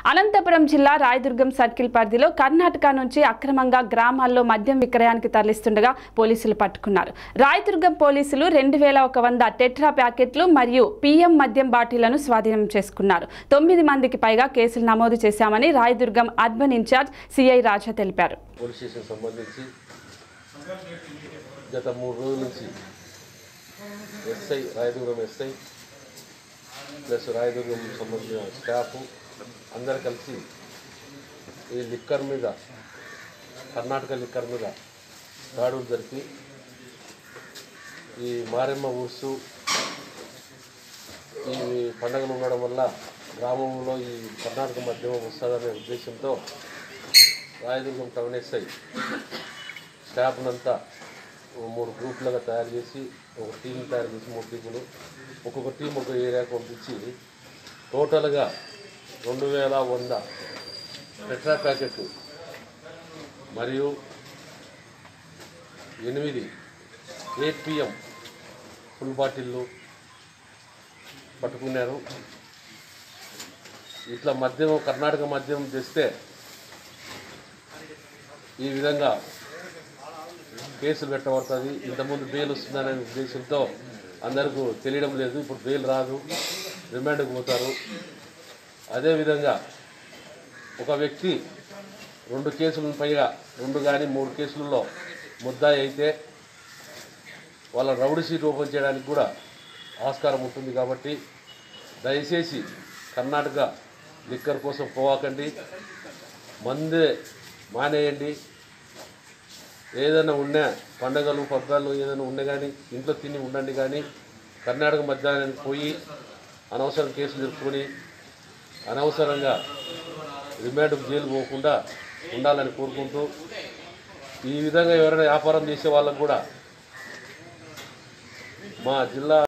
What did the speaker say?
అనంతపురం జిల్లా రాయదుర్గం సర్కిల్ పరిధిలో కర్ణాటక నుంచి అక్రమంగా గ్రామాల్లో మద్యం విక్రయానికి తరలిస్తుండగా పోలీసులు పట్టుకున్నారు రాయదుర్గం పోలీసులు రెండు వేల ఒక వంద టెట్రా ప్యాకెట్లు మరియు పిఎం మద్యం బాటిళ్లను స్వాధీనం చేసుకున్నారు తొమ్మిది మందికి పైగా కేసులు నమోదు చేశామని Rayadurgam urban incharge CI Raja తెలిపారు పోలీస్ స్టేషన్ సంబంధించి గత మూడు రోజుల నుంచి SI Rayadurgam SI plus Rayadurgam సంబంధించిన స్టాఫ్ అందరు కలిసి ఈ లిక్కర్ మీద కర్ణాటక లిక్కర్ మీద దాడులు జరిపి ఈ మారెమ్మ ఊర్సు ఈ పండగలు ఉండడం వల్ల గ్రామంలో ఈ కర్ణాటక మద్యం వస్తుందనే ఉద్దేశంతో రాయదుర్గం టౌన్ ఎస్ఐ స్టాఫ్నంతా ఓ మూడు గ్రూపులుగా తయారు చేసి ఒక టీం తయారు చేసి మూడు టీములు ఒక్కొక్క టీం ఒక ఏరియాకి పంపించి టోటల్గా రెండు వేల వంద టెట్రా ప్యాకెట్ మరియు ఎనిమిది ఎయిట్ పిఎం ఫుల్ బాటిళ్ళు పట్టుకున్నారు ఇట్లా మద్యం కర్ణాటక మద్యం తెస్తే ఈ విధంగా కేసులు పెట్టబడుతుంది ఇంతకుముందు బెయిల్ వస్తుందనే ఉద్దేశంతో అందరికీ తెలియడం లేదు ఇప్పుడు బెయిల్ రాదు రిమాండ్కి పోతారు అదేవిధంగా ఒక వ్యక్తి రెండు కేసుల పైగా రెండు కానీ మూడు కేసులలో ముద్దాయి అయితే వాళ్ళ రౌడీ సీట్ ఓపెన్ చేయడానికి కూడా ఆస్కారం ఉంటుంది కాబట్టి దయచేసి కర్ణాటక లిక్కర్ కోసం పోవాకండి మందే మానేయండి ఏదైనా ఉన్నా పండగలు పబ్బాలు ఏదైనా ఉన్నా కానీ ఇంట్లో తిని ఉండండి కానీ కర్ణాటక మధ్యాహ్నానికి పోయి అనవసరం కేసులు జరుపుకొని అనవసరంగా రిమాండ్కు జైలు పోకుండా ఉండాలని కోరుకుంటూ ఈ విధంగా ఎవరైనా వ్యాపారం చేసే వాళ్ళకు కూడా మా జిల్లా